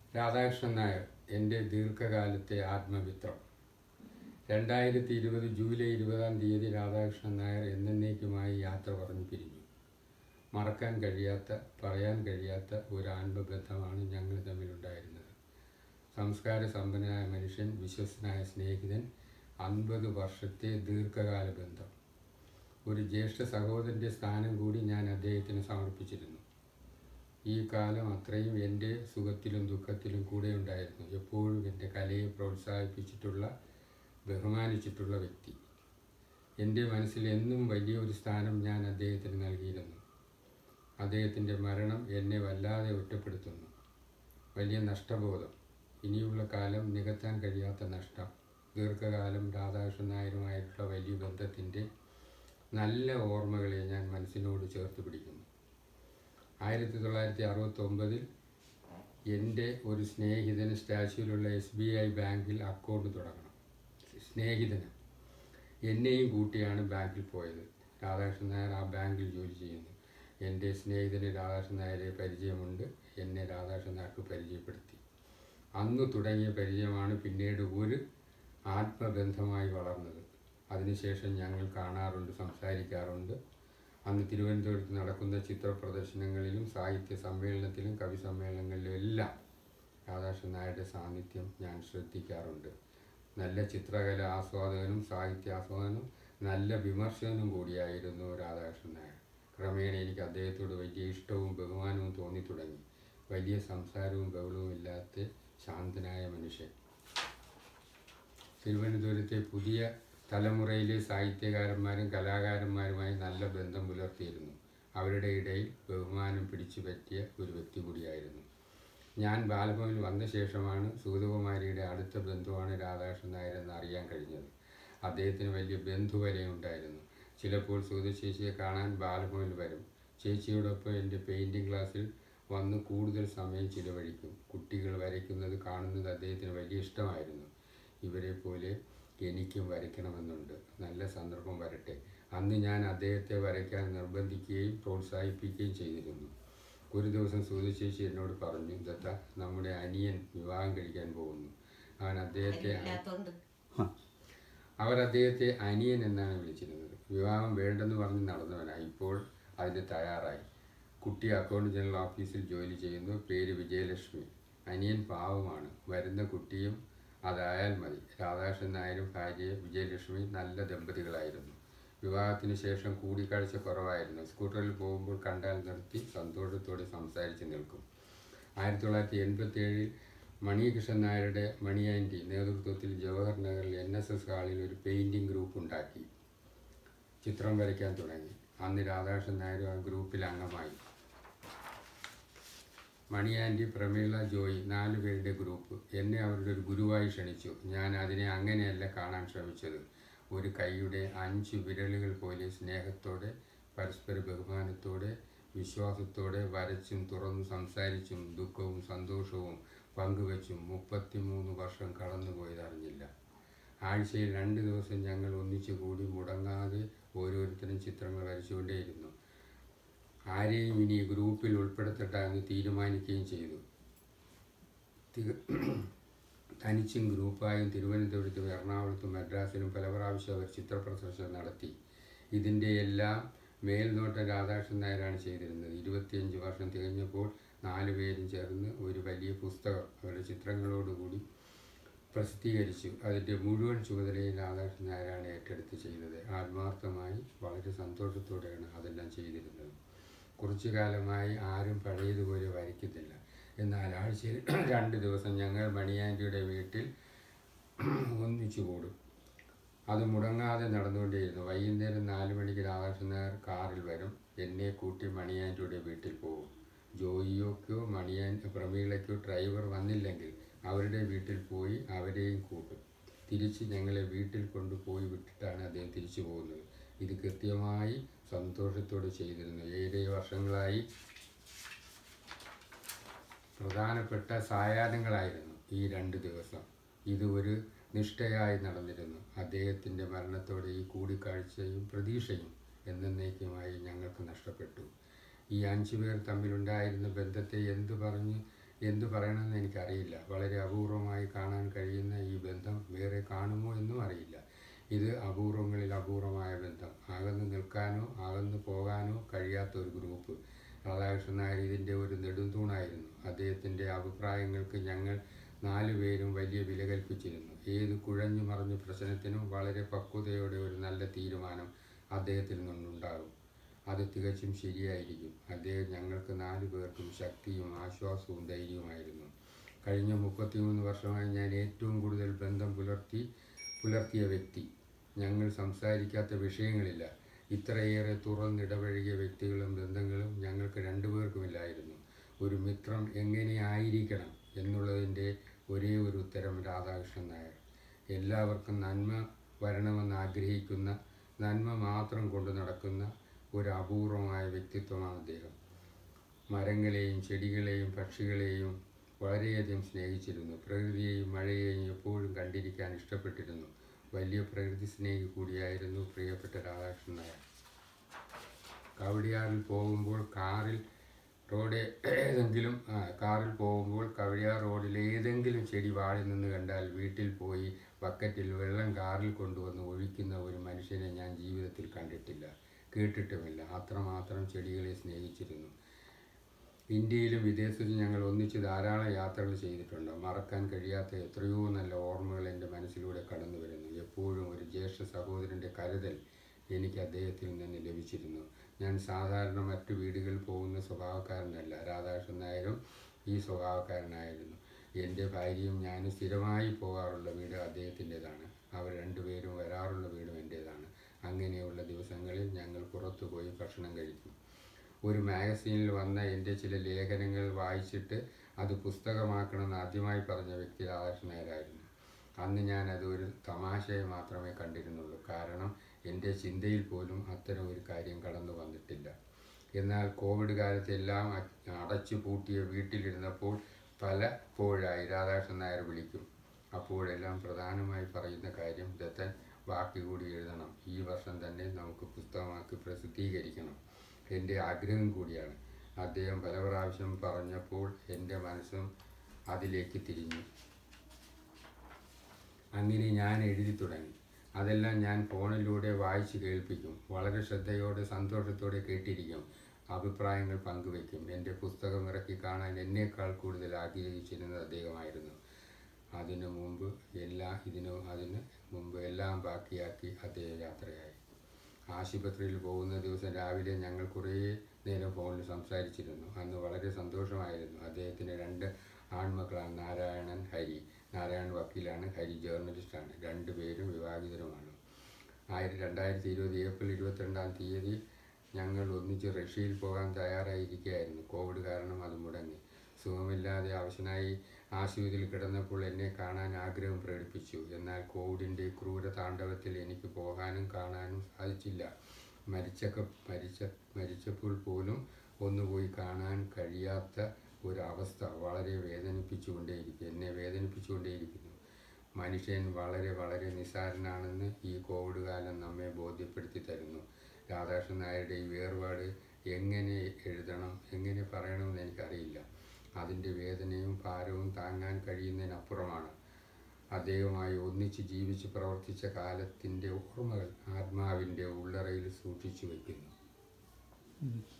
രാധാകൃഷ്ണൻ നായർ എൻ്റെ ദീർഘകാലത്തെ ആത്മമിത്രം രണ്ടായിരത്തി ഇരുപത് ജൂലൈ ഇരുപതാം തീയതി രാധാകൃഷ്ണൻ നായർ എന്നേക്കുമായി യാത്ര പറഞ്ഞു പിരിഞ്ഞു മറക്കാൻ കഴിയാത്ത പറയാൻ കഴിയാത്ത ഒരു ആത്മബന്ധമാണ് ഞങ്ങൾ തമ്മിലുണ്ടായിരുന്നത് സംസ്കാര സമ്പന്നനായ മനുഷ്യൻ വിശ്വസനായ സ്നേഹിതൻ അൻപത് വർഷത്തെ ദീർഘകാല ബന്ധം ഒരു ജ്യേഷ്ഠ സഹോദരൻ്റെ സ്ഥാനം കൂടി ഞാൻ അദ്ദേഹത്തിന് സമർപ്പിച്ചിരുന്നു ഈ കാലം അത്രയും എൻ്റെ സുഖത്തിലും ദുഃഖത്തിലും കൂടെ ഉണ്ടായിരുന്നു എപ്പോഴും എൻ്റെ കലയെ പ്രോത്സാഹിപ്പിച്ചിട്ടുള്ള ബഹുമാനിച്ചിട്ടുള്ള വ്യക്തി എൻ്റെ മനസ്സിൽ എന്നും വലിയൊരു സ്ഥാനം ഞാൻ അദ്ദേഹത്തിന് നൽകിയിരുന്നു അദ്ദേഹത്തിൻ്റെ മരണം എന്നെ വല്ലാതെ ഒറ്റപ്പെടുത്തുന്നു വലിയ നഷ്ടബോധം ഇനിയുള്ള കാലം നികത്താൻ കഴിയാത്ത നഷ്ടം ദീർഘകാലം രാധാകൃഷ്ണൻ നായരുമായിട്ടുള്ള വലിയ ബന്ധത്തിൻ്റെ നല്ല ഓർമ്മകളെ ഞാൻ മനസ്സിനോട് ചേർത്ത് പിടിക്കുന്നു ആയിരത്തി തൊള്ളായിരത്തി അറുപത്തി ഒമ്പതിൽ എൻ്റെ ഒരു സ്നേഹിതന് സ്റ്റാച്യൂലുള്ള എസ് ബി ഐ ബാങ്കിൽ അക്കൗണ്ട് തുടങ്ങണം സ്നേഹിതന് എന്നെയും കൂട്ടിയാണ് ബാങ്കിൽ പോയത് രാധാകൃഷ്ണൻ നായർ ആ ബാങ്കിൽ ജോലി ചെയ്യുന്നു എൻ്റെ സ്നേഹിതന് രാധാകൃഷ്ണൻ നായരെ പരിചയമുണ്ട് എന്നെ രാധാകൃഷ്ണൻ നായർക്ക് പരിചയപ്പെടുത്തി അന്ന് തുടങ്ങിയ പരിചയമാണ് പിന്നീട് ഒരു ആത്മബന്ധമായി വളർന്നത് അതിനുശേഷം ഞങ്ങൾ കാണാറുണ്ട് സംസാരിക്കാറുണ്ട് അന്ന് തിരുവനന്തപുരത്ത് നടക്കുന്ന ചിത്ര പ്രദർശനങ്ങളിലും സാഹിത്യ സമ്മേളനത്തിലും കവി സമ്മേളനങ്ങളിലും എല്ലാം രാധാകൃഷ്ണൻ നായരുടെ സാന്നിധ്യം ഞാൻ ശ്രദ്ധിക്കാറുണ്ട് നല്ല ചിത്രകല ആസ്വാദകനും സാഹിത്യ ആസ്വാദകനും നല്ല വിമർശകനും കൂടിയായിരുന്നു രാധാകൃഷ്ണൻ നായർ ക്രമേണ എനിക്ക് അദ്ദേഹത്തോട് വലിയ ഇഷ്ടവും ബഹുമാനവും തോന്നി തുടങ്ങി വലിയ സംസാരവും ബഹളവും ഇല്ലാത്ത ശാന്തനായ മനുഷ്യൻ തിരുവനന്തപുരത്തെ പുതിയ തലമുറയിലെ സാഹിത്യകാരന്മാരും കലാകാരന്മാരുമായി നല്ല ബന്ധം പുലർത്തിയിരുന്നു അവരുടെ ഇടയിൽ ബഹുമാനം പിടിച്ചു പറ്റിയ ഒരു വ്യക്തി കൂടിയായിരുന്നു ഞാൻ ബാലഭവനിൽ വന്ന ശേഷമാണ് സൂതകുമാരിയുടെ അടുത്ത ബന്ധുവാണ് രാധാകൃഷ്ണൻ നായർ എന്ന് അറിയാൻ കഴിഞ്ഞത് അദ്ദേഹത്തിന് വലിയ ബന്ധുവലയുണ്ടായിരുന്നു ചിലപ്പോൾ സൂത ചേച്ചിയെ കാണാൻ ബാലഭവനിൽ വരും ചേച്ചിയോടൊപ്പം എൻ്റെ പെയിൻറ്റിങ് ക്ലാസ്സിൽ വന്ന് കൂടുതൽ സമയം ചിലവഴിക്കും കുട്ടികൾ വരയ്ക്കുന്നത് കാണുന്നത് അദ്ദേഹത്തിന് വലിയ ഇഷ്ടമായിരുന്നു ഇവരെ പോലെ എനിക്കും വരയ്ക്കണമെന്നുണ്ട് നല്ല സന്ദർഭം വരട്ടെ അന്ന് ഞാൻ അദ്ദേഹത്തെ വരയ്ക്കാൻ നിർബന്ധിക്കുകയും പ്രോത്സാഹിപ്പിക്കുകയും ചെയ്തിരുന്നു ഒരു ദിവസം സൂര്യചേച്ചി എന്നോട് പറഞ്ഞു ദത്ത നമ്മുടെ അനിയൻ വിവാഹം കഴിക്കാൻ പോകുന്നു അവൻ അദ്ദേഹത്തെ ഇല്ലാത്തോണ്ട് അവർ അദ്ദേഹത്തെ അനിയൻ എന്നാണ് വിളിച്ചിരുന്നത് വിവാഹം വേണ്ടെന്ന് പറഞ്ഞ് നടന്നവനായി ഇപ്പോൾ അതിന് തയ്യാറായി കുട്ടി അക്കൗണ്ട് ജനറൽ ഓഫീസിൽ ജോലി ചെയ്യുന്നു പേര് വിജയലക്ഷ്മി അനിയൻ പാവമാണ് വരുന്ന കുട്ടിയും അതായാൽ മതി രാധാകൃഷ്ണൻ നായരും ഭാര്യയെ വിജയലക്ഷ്മി നല്ല ദമ്പതികളായിരുന്നു വിവാഹത്തിന് ശേഷം കൂടിക്കാഴ്ച കുറവായിരുന്നു സ്കൂട്ടറിൽ പോകുമ്പോൾ കണ്ടാൽ നിർത്തി സന്തോഷത്തോടെ സംസാരിച്ച് നിൽക്കും ആയിരത്തി തൊള്ളായിരത്തി എൺപത്തി ഏഴിൽ മണികൃഷ്ണൻ നായരുടെ മണി ആൻറ്റി നേതൃത്വത്തിൽ ജവഹർ നഗറിൽ എൻ എസ് എസ് ഹാളിൽ ഒരു പെയിൻറ്റിംഗ് ഗ്രൂപ്പ് ഉണ്ടാക്കി ചിത്രം വരയ്ക്കാൻ തുടങ്ങി അന്ന് രാധാകൃഷ്ണൻ നായർ ആ ഗ്രൂപ്പിൽ അംഗമായി മണി ആൻറ്റി പ്രമീള ജോയി നാല് പേരുടെ ഗ്രൂപ്പ് എന്നെ അവരുടെ ഒരു ഗുരുവായി ക്ഷണിച്ചു ഞാൻ അതിനെ അങ്ങനെയല്ല കാണാൻ ശ്രമിച്ചത് ഒരു കൈയുടെ അഞ്ച് വിരലുകൾ പോലെ സ്നേഹത്തോടെ പരസ്പര ബഹുമാനത്തോടെ വിശ്വാസത്തോടെ വരച്ചും തുറന്നു സംസാരിച്ചും ദുഃഖവും സന്തോഷവും പങ്കുവച്ചും മുപ്പത്തിമൂന്ന് വർഷം കടന്നുപോയതറിഞ്ഞില്ല ആഴ്ചയിൽ രണ്ട് ദിവസം ഞങ്ങൾ ഒന്നിച്ചു കൂടി മുടങ്ങാതെ ഓരോരുത്തരും ചിത്രങ്ങൾ വരച്ചുകൊണ്ടേയിരുന്നു ആരെയും ഇനി ഈ ഗ്രൂപ്പിൽ ഉൾപ്പെടുത്തട്ട എന്ന് തീരുമാനിക്കുകയും ചെയ്തു തിക- തനിച്ചും ഗ്രൂപ്പായും തിരുവനന്തപുരത്തും എറണാകുളത്തും മദ്രാസിലും പല പ്രാവശ്യം അവർ ചിത്ര പ്രദർശനം നടത്തി ഇതിൻ്റെ എല്ലാം മേൽനോട്ടം രാധാകൃഷ്ണൻ നായരാണ് ചെയ്തിരുന്നത് ഇരുപത്തിയഞ്ച് വർഷം തികഞ്ഞപ്പോൾ നാലു പേരും ചേർന്ന് ഒരു വലിയ പുസ്തകം അവരുടെ ചിത്രങ്ങളോടുകൂടി പ്രസിദ്ധീകരിച്ചു അതിൻ്റെ മുഴുവൻ ചുമതലയും രാധാകൃഷ്ണൻ നായരാണ് ഏറ്റെടുത്ത് ചെയ്തത് ആത്മാർത്ഥമായി വളരെ സന്തോഷത്തോടെയാണ് അതെല്ലാം ചെയ്തിരുന്നത് കുറച്ചു കാലമായി ആരും പഴയതുപോലെ വരയ്ക്കുന്നില്ല എന്നാൽ ആഴ്ചയിൽ രണ്ട് ദിവസം ഞങ്ങൾ മണിയാൻറ്റിയുടെ വീട്ടിൽ ഒന്നിച്ചു കൂടും അത് മുടങ്ങാതെ നടന്നുകൊണ്ടേയിരുന്നു വൈകുന്നേരം നാല് മണിക്ക് രാധാകൃഷ്ണൻ നായർ കാറിൽ വരും എന്നെ കൂട്ടി മണിയാൻറ്റിയുടെ വീട്ടിൽ പോകും ജോയിയോക്കോ മണിയാൻ പ്രമീളയ്ക്കോ ഡ്രൈവർ വന്നില്ലെങ്കിൽ അവരുടെ വീട്ടിൽ പോയി അവരെയും കൂട്ടും തിരിച്ച് ഞങ്ങളെ വീട്ടിൽ കൊണ്ടുപോയി വിട്ടിട്ടാണ് അദ്ദേഹം തിരിച്ചു പോകുന്നത് ഇത് കൃത്യമായി സന്തോഷത്തോടെ ചെയ്തിരുന്നു ഏഴ് വർഷങ്ങളായി പ്രധാനപ്പെട്ട സായാഹ്നങ്ങളായിരുന്നു ഈ രണ്ട് ദിവസം ഇത് ഒരു നിഷ്ഠയായി നടന്നിരുന്നു അദ്ദേഹത്തിൻ്റെ മരണത്തോടെ ഈ കൂടിക്കാഴ്ചയും പ്രതീക്ഷയും എന്നേക്കുമായി ഞങ്ങൾക്ക് നഷ്ടപ്പെട്ടു ഈ അഞ്ചു പേർ തമ്മിലുണ്ടായിരുന്ന ബന്ധത്തെ എന്തു പറഞ്ഞ് എന്തു പറയണമെന്ന് എനിക്കറിയില്ല വളരെ അപൂർവമായി കാണാൻ കഴിയുന്ന ഈ ബന്ധം വേറെ കാണുമോ എന്നും അറിയില്ല ഇത് അപൂർവങ്ങളിൽ അപൂർവമായ ബന്ധം അകന്ന് നിൽക്കാനോ അകന്ന് പോകാനോ കഴിയാത്ത ഒരു ഗ്രൂപ്പ് രാധാകൃഷ്ണൻ നായർ ഇതിൻ്റെ ഒരു നെടുന്തൂണായിരുന്നു അദ്ദേഹത്തിൻ്റെ അഭിപ്രായങ്ങൾക്ക് ഞങ്ങൾ നാലു പേരും വലിയ വില കൽപ്പിച്ചിരുന്നു ഏത് കുഴഞ്ഞു മറിഞ്ഞ പ്രശ്നത്തിനും വളരെ പക്വതയോടെ ഒരു നല്ല തീരുമാനം അദ്ദേഹത്തിൽ നിന്നുണ്ടാകും അത് തികച്ചും ശരിയായിരിക്കും അദ്ദേഹം ഞങ്ങൾക്ക് നാലു പേർക്കും ശക്തിയും ആശ്വാസവും ധൈര്യവുമായിരുന്നു കഴിഞ്ഞ മുപ്പത്തിമൂന്ന് വർഷമായി ഞാൻ ഏറ്റവും കൂടുതൽ ബന്ധം പുലർത്തി പുലർത്തിയ വ്യക്തി ഞങ്ങൾ സംസാരിക്കാത്ത വിഷയങ്ങളില്ല ഇത്രയേറെ തുറന്നിടപഴകിയ വ്യക്തികളും ബന്ധങ്ങളും ഞങ്ങൾക്ക് രണ്ടുപേർക്കുമില്ലായിരുന്നു ഒരു മിത്രം എങ്ങനെയായിരിക്കണം എന്നുള്ളതിൻ്റെ ഒരേ ഒരു ഉത്തരം രാധാകൃഷ്ണൻ നായർ എല്ലാവർക്കും നന്മ വരണമെന്ന് ആഗ്രഹിക്കുന്ന നന്മ മാത്രം കൊണ്ടു നടക്കുന്ന ഒരു അപൂർവമായ വ്യക്തിത്വമാണ് അദ്ദേഹം മരങ്ങളെയും ചെടികളെയും പക്ഷികളെയും വളരെയധികം സ്നേഹിച്ചിരുന്നു പ്രകൃതിയെയും മഴയെയും എപ്പോഴും കണ്ടിരിക്കാൻ ഇഷ്ടപ്പെട്ടിരുന്നു വലിയ പ്രകൃതി സ്നേഹി കൂടിയായിരുന്നു പ്രിയപ്പെട്ട രാധാകൃഷ്ണൻ നായർ കവടിയാറിൽ പോകുമ്പോൾ കാറിൽ റോഡ് ഏതെങ്കിലും ആ, കാറിൽ പോകുമ്പോൾ കവടിയാർ റോഡിൽ ഏതെങ്കിലും ചെടി വാടി നിന്ന് കണ്ടാൽ വീട്ടിൽ പോയി ബക്കറ്റിൽ വെള്ളം കാറിൽ കൊണ്ടുവന്ന് ഒഴിക്കുന്ന ഒരു മനുഷ്യനെ ഞാൻ ജീവിതത്തിൽ കണ്ടിട്ടില്ല കേട്ടിട്ടുമില്ല അത്രമാത്രം ചെടികളെ സ്നേഹിച്ചിരുന്നു ഇന്ത്യയിലും വിദേശത്തും ഞങ്ങൾ ഒന്നിച്ച് ധാരാളം യാത്രകൾ ചെയ്തിട്ടുണ്ട് മറക്കാൻ കഴിയാത്ത എത്രയോ നല്ല ഓർമ്മകൾ എൻ്റെ മനസ്സിലൂടെ കടന്നു വരുന്നു എപ്പോഴും ഒരു ജ്യേഷ്ഠ സഹോദരൻ്റെ കരുതൽ എനിക്ക് അദ്ദേഹത്തിൽ നിന്ന് ലഭിച്ചിരുന്നു ഞാൻ സാധാരണ മറ്റു വീടുകളിൽ പോകുന്ന സ്വഭാവക്കാരനല്ല രാധാകൃഷ്ണൻ നായരും ഈ സ്വഭാവക്കാരനായിരുന്നു എൻ്റെ ഭാര്യയും ഞാനും സ്ഥിരമായി പോകാറുള്ള വീട് അദ്ദേഹത്തിൻ്റെതാണ് അവർ രണ്ടുപേരും വരാറുള്ള വീടും എൻ്റേതാണ് അങ്ങനെയുള്ള ദിവസങ്ങളിൽ ഞങ്ങൾ പുറത്തു പോയി ഭക്ഷണം കഴിക്കും ഒരു മാഗസീനിൽ വന്ന എൻ്റെ ചില ലേഖനങ്ങൾ വായിച്ചിട്ട് അത് പുസ്തകമാക്കണമെന്ന് ആദ്യമായി പറഞ്ഞ വ്യക്തി രാധാകൃഷ്ണൻ നായരായിരുന്നു അന്ന് ഞാൻ അത് ഒരു തമാശയെ മാത്രമേ കണ്ടിരുന്നുള്ളൂ കാരണം എൻ്റെ ചിന്തയിൽ പോലും അത്തരം ഒരു കാര്യം കടന്നു വന്നിട്ടില്ല എന്നാൽ കോവിഡ് കാലത്ത് എല്ലാം അ- അടച്ചു പൂട്ടിയ വീട്ടിലിരുന്നപ്പോൾ പലപ്പോഴായി രാധാകൃഷ്ണൻ നായർ വിളിക്കും അപ്പോഴെല്ലാം പ്രധാനമായി പറയുന്ന കാര്യം ദത്തൻ ബാക്കി കൂടി എഴുതണം ഈ വർഷം തന്നെ നമുക്ക് പുസ്തകമാക്കി പ്രസിദ്ധീകരിക്കണം എൻ്റെ ആഗ്രഹം കൂടിയാണ് അദ്ദേഹം പല പ്രാവശ്യം പറഞ്ഞപ്പോൾ എൻ്റെ മനസ്സും അതിലേക്ക് തിരിഞ്ഞു അങ്ങനെ ഞാൻ എഴുതി തുടങ്ങി അതെല്ലാം ഞാൻ ഫോണിലൂടെ വായിച്ച് കേൾപ്പിക്കും വളരെ ശ്രദ്ധയോടെ സന്തോഷത്തോടെ കേട്ടിരിക്കും അഭിപ്രായങ്ങൾ പങ്കുവയ്ക്കും എൻ്റെ പുസ്തകം ഇറക്കി കാണാൻ എന്നേക്കാൾ കൂടുതൽ ആഗ്രഹിച്ചിരുന്നത് അദ്ദേഹമായിരുന്നു അതിനു മുമ്പ് എല്ലാ ഇതിനു അതിന് മുമ്പ് എല്ലാം ബാക്കിയാക്കി അദ്ദേഹം യാത്രയായി ആശുപത്രിയിൽ പോകുന്ന ദിവസം രാവിലെ ഞങ്ങൾ കുറേ നേരം ഫോണിൽ സംസാരിച്ചിരുന്നു അന്ന് വളരെ സന്തോഷമായിരുന്നു അദ്ദേഹത്തിന് രണ്ട് ആൺമക്കളാണ് നാരായണൻ ഹരി നാരായണൻ വക്കീലാണ് ഹരി ജേർണലിസ്റ്റാണ് രണ്ടുപേരും വിവാഹിതരുമാണ് ആയിരത്തി രണ്ടായിരത്തി ഇരുപത് ഏപ്രിൽ ഇരുപത്തിരണ്ടാം തീയതി ഞങ്ങൾ ഒന്നിച്ച് റഷ്യയിൽ പോകാൻ തയ്യാറായിരിക്കുകയായിരുന്നു കോവിഡ് കാരണം അത് മുടങ്ങി സുഖമില്ലാതെ അവശനായി ആശുപത്രിയിൽ കിടന്നപ്പോൾ എന്നെ കാണാൻ ആഗ്രഹം പ്രകടിപ്പിച്ചു എന്നാൽ കോവിഡിൻ്റെ ക്രൂര താണ്ഡവത്തിൽ എനിക്ക് പോകാനും കാണാനും സാധിച്ചില്ല മരിച്ചൊക്കെ മരിച്ച മരിച്ചപ്പോൾ പോലും ഒന്ന് പോയി കാണാൻ കഴിയാത്ത ഒരവസ്ഥ വളരെ വേദനിപ്പിച്ചുകൊണ്ടേയിരിക്കും എന്നെ വേദനിപ്പിച്ചുകൊണ്ടേയിരിക്കുന്നു മനുഷ്യൻ വളരെ വളരെ നിസ്സാരനാണെന്ന് ഈ കോവിഡ് കാലം നമ്മെ ബോധ്യപ്പെടുത്തി തരുന്നു രാധാകൃഷ്ണൻ നായരുടെ ഈ വേർപാട് എങ്ങനെ എഴുതണം എങ്ങനെ പറയണമെന്ന് എനിക്കറിയില്ല അതിൻ്റെ വേദനയും ഭാരവും താങ്ങാൻ കഴിയുന്നതിനപ്പുറമാണ് അദ്ദേഹവുമായി ഒന്നിച്ച് ജീവിച്ച് പ്രവർത്തിച്ച കാലത്തിൻ്റെ ഓർമ്മകൾ ആത്മാവിൻ്റെ ഉള്ളറയിൽ സൂക്ഷിച്ചു വയ്ക്കുന്നു ഉം.